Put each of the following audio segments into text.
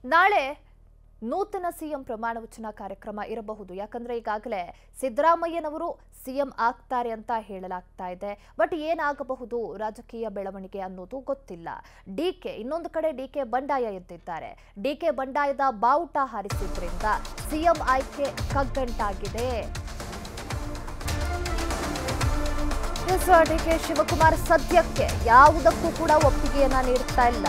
ನಾಳೆ ನೂತನ ಸಿಎಂ ಪ್ರಮಾಣ ವಚನ ಕಾರ್ಯಕ್ರಮ ಇರಬಹುದು ಯಾಕಂದ್ರೆ ಈಗಾಗಲೇ ಸಿದ್ದರಾಮಯ್ಯನವರು ಸಿಎಂ ಆಗ್ತಾರೆ ಅಂತ ಹೇಳಲಾಗ್ತಾ ಇದೆ ಬಟ್ ಏನಾಗಬಹುದು ರಾಜಕೀಯ ಬೆಳವಣಿಗೆ ಅನ್ನೋದು ಗೊತ್ತಿಲ್ಲ ಡಿಕೆ ಇನ್ನೊಂದು ಕಡೆ ಡಿಕೆ ಬಂಡಾಯ ಎದ್ದಿದ್ದಾರೆ ಡಿಕೆ ಬಂಡಾಯದ ಬಾವುಟ ಹಾರಿಸಿದ್ರಿಂದ ಸಿಎಂ ಆಯ್ಕೆ ಕಗ್ಗಂಟಾಗಿದೆ ಎಸ್ ಡಿಕೆ ಶಿವಕುಮಾರ್ ಸದ್ಯಕ್ಕೆ ಯಾವುದಕ್ಕೂ ಕೂಡ ಒಪ್ಪಿಗೆಯನ್ನ ನೀಡ್ತಾ ಇಲ್ಲ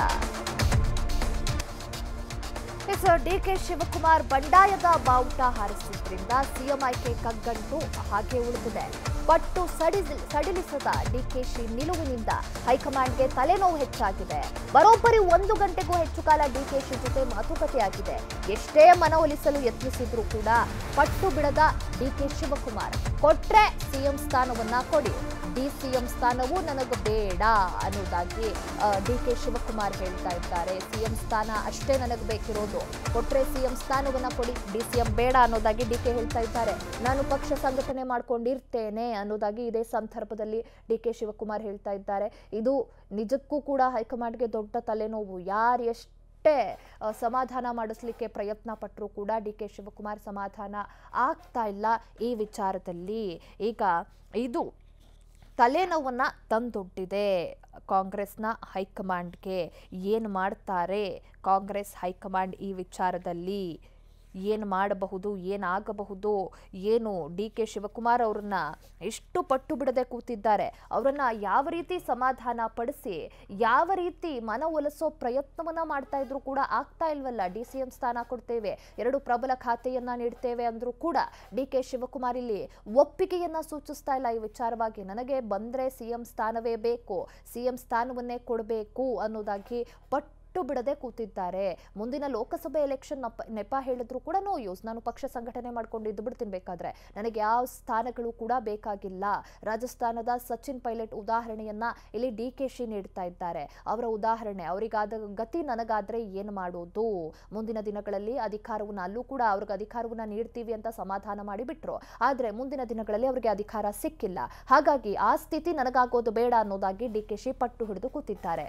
ಎಸ್ ಡಿಕೆ ಶಿವಕುಮಾರ್ ಬಂಡಾಯದ ಬಾವುಟ ಹಾರಿಸಿದ್ರಿಂದ ಸಿಎಂ ಆಯ್ಕೆ ಕಗ್ಗಂಟು ಹಾಗೆ ಉಳಿದಿದೆ ಪಟ್ಟು ಸಡಿಲಿ ಸಡಿಲಿಸದ ಡಿಕೆಶಿ ನಿಲುವಿನಿಂದ ಹೈಕಮಾಂಡ್ಗೆ ತಲೆನೋವು ಹೆಚ್ಚಾಗಿದೆ ಬರೋಬ್ಬರಿ ಒಂದು ಗಂಟೆಗೂ ಹೆಚ್ಚು ಕಾಲ ಡಿಕೆಶಿ ಜೊತೆ ಮಾತುಕತೆಯಾಗಿದೆ ಎಷ್ಟೇ ಮನವೊಲಿಸಲು ಯತ್ನಿಸಿದ್ರೂ ಕೂಡ ಪಟ್ಟು ಬಿಡದ ಡಿಕೆ ಶಿವಕುಮಾರ್ ಕೊಟ್ರೆ ಸಿಎಂ ಸ್ಥಾನವನ್ನ ಕೊಡಿ ಡಿ ಸಿಎಂ ಸ್ಥಾನವೂ ನನಗೆ ಬೇಡ ಅನ್ನೋದಾಗಿ ಡಿ ಕೆ ಶಿವಕುಮಾರ್ ಹೇಳ್ತಾ ಇದ್ದಾರೆ ಸಿಎಂ ಸ್ಥಾನ ಅಷ್ಟೇ ನನಗೆ ಬೇಕಿರೋದು ಕೊಟ್ರೆ ಸಿಎಂ ಸ್ಥಾನವನ್ನ ಕೊಡಿ ಡಿ ಸಿಎಂ ಬೇಡ ಅನ್ನೋದಾಗಿ ಡಿ ಕೆ ಹೇಳ್ತಾ ಇದ್ದಾರೆ ನಾನು ಪಕ್ಷ ಸಂಘಟನೆ ಮಾಡ್ಕೊಂಡಿರ್ತೇನೆ ಅನ್ನೋದಾಗಿ ಇದೇ ಸಂದರ್ಭದಲ್ಲಿ ಡಿ ಕೆ ಶಿವಕುಮಾರ್ ಹೇಳ್ತಾ ಇದ್ದಾರೆ ಇದು ನಿಜಕ್ಕೂ ಕೂಡ ಹೈಕಮಾಂಡ್ಗೆ ದೊಡ್ಡ ತಲೆನೋವು ಯಾರು ಎಷ್ಟು ಎಷ್ಟೇ ಆ, ಸಮಾಧಾನ ಮಾಡಿಸ್ಲಿಕ್ಕೆ ಪ್ರಯತ್ನ ಪಟ್ಟರೂ ಕೂಡ ಡಿ ಕೆ ಶಿವಕುಮಾರ್ ಸಮಾಧಾನ ಆಗ್ತಾ ಇಲ್ಲ ಈ ವಿಚಾರದಲ್ಲಿ ಈಗ ಇದು ತಲೆನೋವನ್ನ ತಂದೊಡ್ಡಿದೆ ಕಾಂಗ್ರೆಸ್ನ ಹೈಕಮಾಂಡ್ಗೆ ಏನು ಮಾಡ್ತಾರೆ ಕಾಂಗ್ರೆಸ್ ಹೈಕಮಾಂಡ್ ಈ ವಿಚಾರದಲ್ಲಿ ಏನು ಮಾಡಬಹುದು ಏನಾಗಬಹುದು ಏನು ಡಿ ಕೆ ಶಿವಕುಮಾರ್ ಅವ್ರನ್ನ ಎಷ್ಟು ಪಟ್ಟು ಬಿಡದೆ ಕೂತಿದ್ದಾರೆ ಅವರನ್ನ ಯಾವ ರೀತಿ ಸಮಾಧಾನ ಪಡಿಸಿ ಯಾವ ರೀತಿ ಮನವೊಲಿಸೋ ಪ್ರಯತ್ನವನ್ನ ಮಾಡ್ತಾ ಇದ್ರು ಕೂಡ ಆಗ್ತಾ ಇಲ್ವಲ್ಲ ಡಿ ಸಿ ಎಂ ಸ್ಥಾನ ಕೊಡ್ತೇವೆ ಎರಡು ಪ್ರಬಲ ಖಾತೆಯನ್ನ ನೀಡ್ತೇವೆ ಅಂದ್ರೂ ಕೂಡ ಡಿ ಕೆ ಶಿವಕುಮಾರ್ ಇಲ್ಲಿ ಒಪ್ಪಿಗೆಯನ್ನ ಸೂಚಿಸ್ತಾ ಇಲ್ಲ ಈ ವಿಚಾರವಾಗಿ ನನಗೆ ಬಂದ್ರೆ ಸಿಎಂ ಸ್ಥಾನವೇ ಬೇಕು ಸಿಎಂ ಸ್ಥಾನವನ್ನೇ ಕೊಡಬೇಕು ಅನ್ನೋದಾಗಿ ಪಟ್ಟು ಬಿಟ್ಟು ಬಿಡದೆ ಕೂತಿದ್ದಾರೆ ಮುಂದಿನ ಲೋಕಸಭೆ ಎಲೆಕ್ಷನ್ ನಪ ನೆಪ ಹೇಳಿದ್ರು ಕೂಡ ನೋ ಯೂಸ್ ನಾನು ಪಕ್ಷ ಸಂಘಟನೆ ಮಾಡ್ಕೊಂಡು ಇದ್ದು ಬಿಡ್ತೀನಿ ಬೇಕಾದ್ರೆ ನನಗೆ ಯಾವ ಸ್ಥಾನಗಳು ಕೂಡ ಬೇಕಾಗಿಲ್ಲ ರಾಜಸ್ಥಾನದ ಸಚಿನ್ ಪೈಲಟ್ ಉದಾಹರಣೆಯನ್ನ ಇಲ್ಲಿ ಡಿ ಕೆ ಶಿ ನೀಡ್ತಾ ಇದ್ದಾರೆ ಅವರ ಉದಾಹರಣೆ ಅವರಿಗಾದ ಗತಿ ನನಗಾದ್ರೆ ಏನು ಮಾಡೋದು ಮುಂದಿನ ದಿನಗಳಲ್ಲಿ ಅಧಿಕಾರವನ್ನ ಅಲ್ಲೂ ಕೂಡ ಅವ್ರಿಗೆ ಅಧಿಕಾರವನ್ನ ನೀಡ್ತೀವಿ ಅಂತ ಸಮಾಧಾನ ಮಾಡಿ ಬಿಟ್ರು ಆದ್ರೆ ಮುಂದಿನ ದಿನಗಳಲ್ಲಿ ಅವರಿಗೆ ಅಧಿಕಾರ ಸಿಕ್ಕಿಲ್ಲ ಹಾಗಾಗಿ ಆ ಸ್ಥಿತಿ ನನಗಾಗೋದು ಬೇಡ ಅನ್ನೋದಾಗಿ ಡಿ ಕೆ ಶಿ ಪಟ್ಟು ಹಿಡಿದು ಕೂತಿದ್ದಾರೆ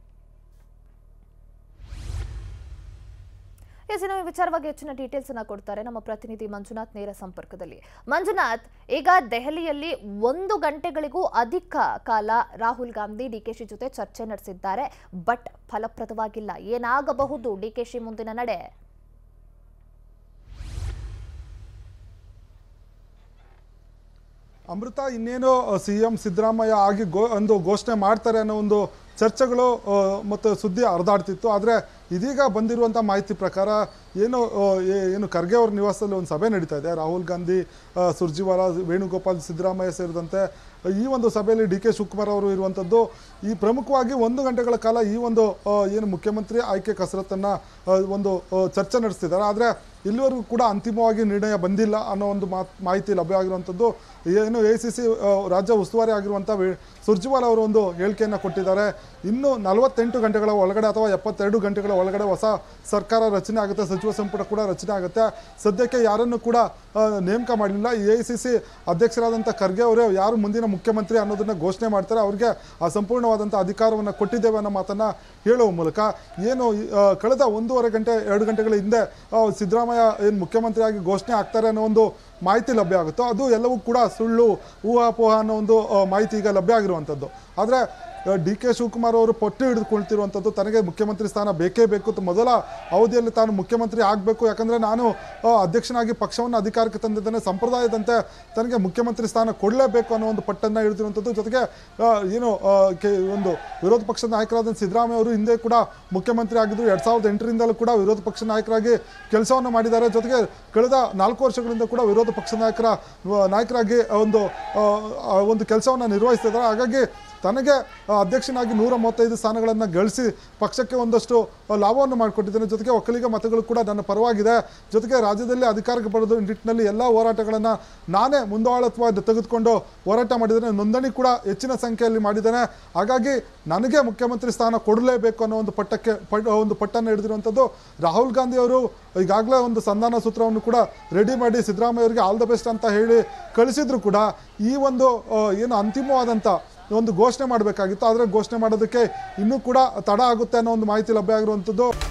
ಎಸ್ ಇನ್ನು ಈ ವಿಚಾರವಾಗಿ ಹೆಚ್ಚಿನ ಡೀಟೇಲ್ಸ್ ಅನ್ನ ಕೊಡ್ತಾರೆ ನಮ್ಮ ಪ್ರತಿನಿಧಿ ಮಂಜುನಾಥ್ ನೇರ ಸಂಪರ್ಕದಲ್ಲಿ ಮಂಜುನಾಥ್ ಈಗ ದೆಹಲಿಯಲ್ಲಿ ಒಂದು ಗಂಟೆಗಳಿಗೂ ಅಧಿಕ ಕಾಲ ರಾಹುಲ್ ಗಾಂಧಿ ಡಿಕೆಶಿ ಜೊತೆ ಚರ್ಚೆ ನಡೆಸಿದ್ದಾರೆ ಬಟ್ ಫಲಪ್ರದವಾಗಿಲ್ಲ ಏನಾಗಬಹುದು ಡಿಕೆಶಿ ಮುಂದಿನ ನಡೆ ಅಮೃತ ಇನ್ನೇನು ಸಿ ಎಂ ಸಿದ್ದರಾಮಯ್ಯ ಆಗಿ ಗೋ ಒಂದು ಘೋಷಣೆ ಮಾಡ್ತಾರೆ ಅನ್ನೋ ಒಂದು ಚರ್ಚೆಗಳು ಆ, ಮತ್ತು ಸುದ್ದಿ ಹರಿದಾಡ್ತಿತ್ತು ಆದರೆ ಇದೀಗ ಬಂದಿರುವಂಥ ಮಾಹಿತಿ ಪ್ರಕಾರ ಏನು ಆ, ಏ- ಏನು ಖರ್ಗೆ ಅವ್ರ ನಿವಾಸದಲ್ಲಿ ಒಂದು ಸಭೆ ನಡೀತಾ ಇದೆ ರಾಹುಲ್ ಗಾಂಧಿ ಆ, ಸುರ್ಜಿವಾಲಾ ವೇಣುಗೋಪಾಲ್ ಸಿದ್ದರಾಮಯ್ಯ ಸೇರಿದಂತೆ ಈ ಒಂದು ಸಭೆಯಲ್ಲಿ ಡಿ ಕೆ ಶಿವಕುಮಾರ್ ಅವರು ಇರುವಂಥದ್ದು ಈ ಪ್ರಮುಖವಾಗಿ ಒಂದು ಗಂಟೆಗಳ ಕಾಲ ಈ ಒಂದು ಆ, ಏನು ಮುಖ್ಯಮಂತ್ರಿ ಆಯ್ಕೆ ಕಸರತ್ತನ್ನು ಒಂದು ಆ, ಚರ್ಚೆ ನಡೆಸ್ತಿದ್ದಾರೆ ಆದರೆ ಇಲ್ಲಿವರೆಗೂ ಕೂಡ ಅಂತಿಮವಾಗಿ ನಿರ್ಣಯ ಬಂದಿಲ್ಲ ಅನ್ನೋ ಒಂದು ಮಾತ್ ಮಾಹಿತಿ ಲಭ್ಯ ಆಗಿರುವಂಥದ್ದು ಏನು ಎ ಸಿ ಸಿ ರಾಜ್ಯ ಉಸ್ತುವಾರಿ ಆಗಿರುವಂಥ ವಿ- ಸುರ್ಜಿವಾಲ ಅವರು ಒಂದು ಹೇಳಿಕೆಯನ್ನು ಕೊಟ್ಟಿದ್ದಾರೆ ಇನ್ನು ನಲವತ್ತೆಂಟು ಗಂಟೆಗಳ ಒಳಗಡೆ ಅಥವಾ ಎಪ್ಪತ್ತೆರಡು ಗಂಟೆಗಳ ಒಳಗಡೆ ಹೊಸ ಸರ್ಕಾರ ರಚನೆ ಆಗುತ್ತೆ ಸಚಿವ ಸಂಪುಟ ಕೂಡ ರಚನೆ ಆಗುತ್ತೆ ಸದ್ಯಕ್ಕೆ ಯಾರನ್ನು ಕೂಡ ಆ, ನೇಮಕ ಮಾಡಲಿಲ್ಲ ಎ ಐ ಸಿ ಸಿ ಅಧ್ಯಕ್ಷರಾದಂಥ ಖರ್ಗೆ ಅವರೇ ಯಾರು ಮುಂದಿನ ಮುಖ್ಯಮಂತ್ರಿ ಅನ್ನೋದನ್ನ ಘೋಷಣೆ ಮಾಡ್ತಾರೆ ಅವರಿಗೆ ಆ ಸಂಪೂರ್ಣವಾದಂಥ ಅಧಿಕಾರವನ್ನು ಕೊಟ್ಟಿದ್ದೇವೆ ಅನ್ನೋ ಮಾತನ್ನು ಹೇಳುವ ಮೂಲಕ ಏನು ಈ, ಆ, ಕಳೆದ ಒಂದೂವರೆ ಗಂಟೆ ಎರಡು ಗಂಟೆಗಳ ಹಿಂದೆ ಆ, ಸಿದ್ದರಾಮಯ್ಯ ಏನು ಮುಖ್ಯಮಂತ್ರಿಯಾಗಿ ಘೋಷಣೆ ಆಗ್ತಾರೆ ಅನ್ನೋ ಒಂದು ಮಾಹಿತಿ ಲಭ್ಯ ಆಗುತ್ತೋ ಅದು ಎಲ್ಲವೂ ಕೂಡ ಸುಳ್ಳು ಊಹಾಪೋಹ ಅನ್ನೋ ಒಂದು ಆ, ಮಾಹಿತಿ ಈಗ ಲಭ್ಯ ಆಗಿರುವಂಥದ್ದು ಆದರೆ ಡಿ ಕೆ ಶಿವಕುಮಾರ್ ಅವರು ಪಟ್ಟು ಹಿಡಿದುಕೊಳ್ತಿರುವಂಥದ್ದು ತನಗೆ ಮುಖ್ಯಮಂತ್ರಿ ಸ್ಥಾನ ಬೇಕೇ ಬೇಕು ಅಂತ ಮೊದಲ ಅವಧಿಯಲ್ಲಿ ತಾನು ಮುಖ್ಯಮಂತ್ರಿ ಆಗಬೇಕು ಯಾಕಂದರೆ ನಾನು ಆ, ಅಧ್ಯಕ್ಷನಾಗಿ ಪಕ್ಷವನ್ನು ಅಧಿಕಾರಕ್ಕೆ ತಂದಿದ್ದೇನೆ ಸಂಪ್ರದಾಯದಂತೆ ತನಗೆ ಮುಖ್ಯಮಂತ್ರಿ ಸ್ಥಾನ ಕೊಡಲೇಬೇಕು ಅನ್ನೋ ಒಂದು ಪಟ್ಟನ್ನು ಹಿಡಿದಿರುವಂಥದ್ದು ಜೊತೆಗೆ ಆ, ಏನು ಆ, ಕೆ- ಒಂದು ವಿರೋಧ ಪಕ್ಷದ ನಾಯಕರಾದ ಸಿದ್ದರಾಮಯ್ಯ ಅವರು ಹಿಂದೆ ಕೂಡ ಮುಖ್ಯಮಂತ್ರಿ ಆಗಿದ್ರು ಎರಡು ಸಾವಿರದ ಎಂಟರಿಂದಲೂ ಕೂಡ ವಿರೋಧ ಪಕ್ಷ ನಾಯಕರಾಗಿ ಕೆಲಸವನ್ನು ಮಾಡಿದ್ದಾರೆ ಜೊತೆಗೆ ಕಳೆದ ನಾಲ್ಕು ವರ್ಷಗಳಿಂದ ಕೂಡ ವಿರೋಧ ಪಕ್ಷ ನಾಯಕರ ನಾಯಕರಾಗಿ ಒಂದು ಆ, ಆ, ಒಂದು ಕೆಲಸವನ್ನು ನಿರ್ವಹಿಸ್ತಿದ್ದಾರೆ ಹಾಗಾಗಿ ತನಗೆ ಆ, ಅಧ್ಯಕ್ಷನಾಗಿ ನೂರ ಮೂವತ್ತೈದು ಸ್ಥಾನಗಳನ್ನು ಗಳಿಸಿ ಪಕ್ಷಕ್ಕೆ ಒಂದಷ್ಟು ಆ, ಲಾಭವನ್ನು ಮಾಡಿಕೊಟ್ಟಿದ್ದೇನೆ ಜೊತೆಗೆ ಒಕ್ಕಲಿಗ ಮತಗಳು ಕೂಡ ನನ್ನ ಪರವಾಗಿದೆ ಜೊತೆಗೆ ರಾಜ್ಯದಲ್ಲಿ ಅಧಿಕಾರಕ್ಕೆ ಬರೋದು ನಿಟ್ಟಿನಲ್ಲಿ ಎಲ್ಲ ಹೋರಾಟಗಳನ್ನು ನಾನೇ ಮುಂದಾಳತ್ವ ತೆಗೆದುಕೊಂಡು ಹೋರಾಟ ಮಾಡಿದ್ದೇನೆ ನೋಂದಣಿ ಕೂಡ ಹೆಚ್ಚಿನ ಸಂಖ್ಯೆಯಲ್ಲಿ ಮಾಡಿದ್ದೇನೆ ಹಾಗಾಗಿ ನನಗೆ ಮುಖ್ಯಮಂತ್ರಿ ಸ್ಥಾನ ಕೊಡಲೇಬೇಕು ಅನ್ನೋ ಒಂದು ಪಟ್ಟಕ್ಕೆ ಪಟ್ ಒಂದು ಪಟ್ಟನ್ನು ಹಿಡಿದಿರುವಂಥದ್ದು ರಾಹುಲ್ ಗಾಂಧಿ ಅವರು ಈಗಾಗಲೇ ಒಂದು ಸಂಧಾನ ಸೂತ್ರವನ್ನು ಕೂಡ ರೆಡಿ ಮಾಡಿ ಸಿದ್ದರಾಮಯ್ಯ ಅವರಿಗೆ ಆಲ್ ದ ಬೆಸ್ಟ್ ಅಂತ ಹೇಳಿ ಕಳಿಸಿದ್ರು ಕೂಡ ಈ ಒಂದು ಆ, ಏನು ಅಂತಿಮವಾದಂಥ ಒಂದು ಘೋಷಣೆ ಮಾಡಬೇಕಾಗಿತ್ತು ಆದರೆ ಘೋಷಣೆ ಮಾಡೋದಕ್ಕೆ ಇನ್ನೂ ಕೂಡ ತಡ ಆಗುತ್ತೆ ಅನ್ನೋ ಒಂದು ಮಾಹಿತಿ ಲಭ್ಯ ಆಗಿರುವಂಥದ್ದು